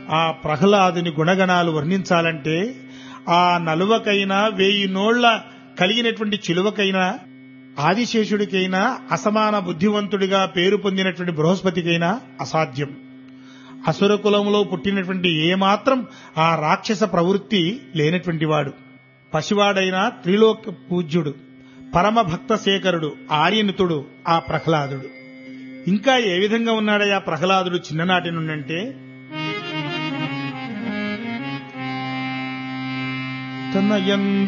ఆ ప్రహ్లాదుని గుణగణాలు వర్ణించాలంటే ఆ నలువకైనా వేయి నోళ్ల కలిగినటువంటి చిలువకైనా ఆదిశేషుడికైనా అసమాన బుద్ధివంతుడిగా పేరు పొందినటువంటి బృహస్పతికైనా అసాధ్యం అసుర కులంలో పుట్టినటువంటి ఏమాత్రం ఆ రాక్షస ప్రవృత్తి లేనటువంటి వాడు పసివాడైన త్రిలోక పూజ్యుడు పరమ భక్త శేఖరుడు ఆర్యనుతుడు ఆ ప్రహ్లాదుడు ఇంకా ఏ విధంగా ఉన్నాడయ్యా ప్రహ్లాదుడు చిన్ననాటి నుండంటే తన